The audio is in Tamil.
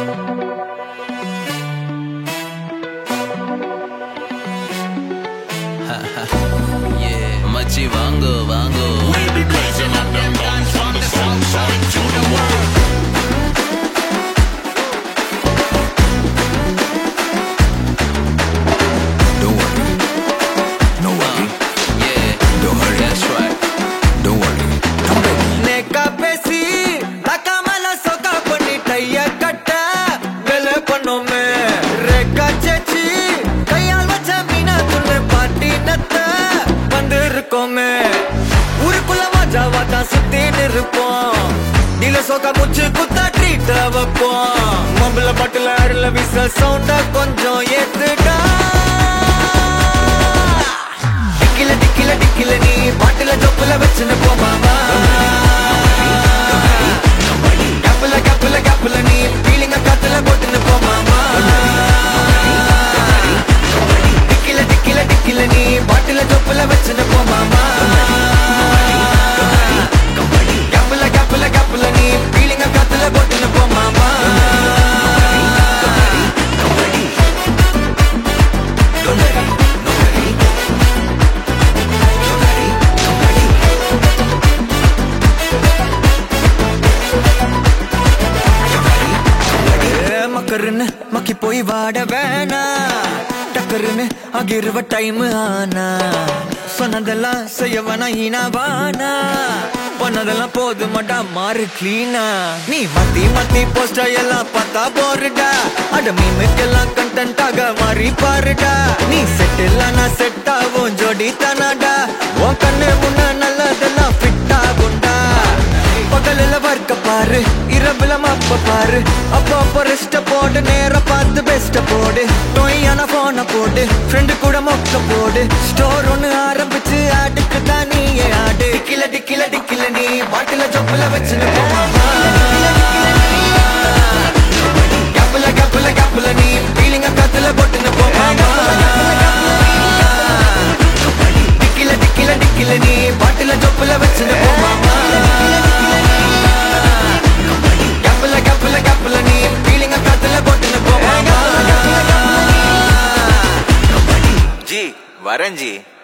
yeah, மச்சி வாங்கோ வாங்கோ We be blazing up them guns from the south side to the world. Don't worry. No worry. yeah, Don't hurry. that's right Don't worry. Come baby. நேக்கா பேசி தக்காமல சொக்கா பண்ணி டைய கட்ட வேலை பண்ணோமே ரேக்கா சேச்சி கையால் வச்ச மீனா துண்ணு பாட்டி நத்த வந்து இருக்கோமே ஊருக்குள்ள மஜாவா தான் சுத்தி இருப்போம் நீல சொக்கா முச்சு குத்தா ட்ரீட் வைப்போம் மம்பள பாட்டுல அருள விச சவுண்ட கொஞ்சம் ஏத்துடா டிக்கில டிக்கில டிக்கில நீ பாட்டுல ஜொப்புல வச்சுன்னு போ மாமா கப்பல கப்பல கப்பல நீ ஃபீலிங்க காத்துல போட்டுன்னு போ மாமா டிக்கில டிக்கில டிக்கில நீ பாட்டுல ஜொப்புல வச்சுன்னு போ மாமா கப்பல கப்பல கப்பல நீ ஃபீலிங்க காத்துல போட்டுன்னு போ மாமா Don't worry. No worry. Don't worry. Don't worry. ஏ, மக்கருன்னு மக்கி போய் வாட வேணா டக்கருன்னு ஆகிருவ டைம் ஆனா சொன்னதெல்லாம் செய்ய வேணா ஈனா வானா பண்ணதெல்லாம் போதுமாடா மாறு கிளீனா நீ மாத்தி மாத்தி போஸ்டர் எல்லாம் பார்த்தா போருடா அட மீமுக்கெல்லாம் கண்டென்ட் ஆக மாறி பாருடா நீ செட் இல்லனா செட் ஆகும் ஜோடி தானாடா உன் கண்ணு முன்ன நல்லதெல்லாம் ஃபிட் ஆகும்டா பகலில் வர்க்க பாரு இரவுல மப்ப பாரு அப்போ அப்போ ரெஸ்ட போடு நேர பார்த்து பெஸ்ட போடு டொய்யான போன போடு ஃப்ரெண்டு கூட மொக்க போடு ஸ்டோர் ஒன்னு ஆரம்பிச்சு ஆடுக்கு தான் நீயே ஆடு டிக்கில டிக்கில டிக்கில நீ பாட்டில சொப்புல வச்சுன்னு போமாமா கப்பல கப்பல கப்பல நீ ஃபீலிங்க கத்துல போட்டுன்னு போமாமா டிக்கில டிக்கில டிக்கில நீ பாட்டில சொப்புல வச்சுன்னு போமாமா கப்பல கப்பல கப்பல நீ ஃபீலிங்க காத்துல போட்டுன்னு போமாமா ஜி வரேன் ஜி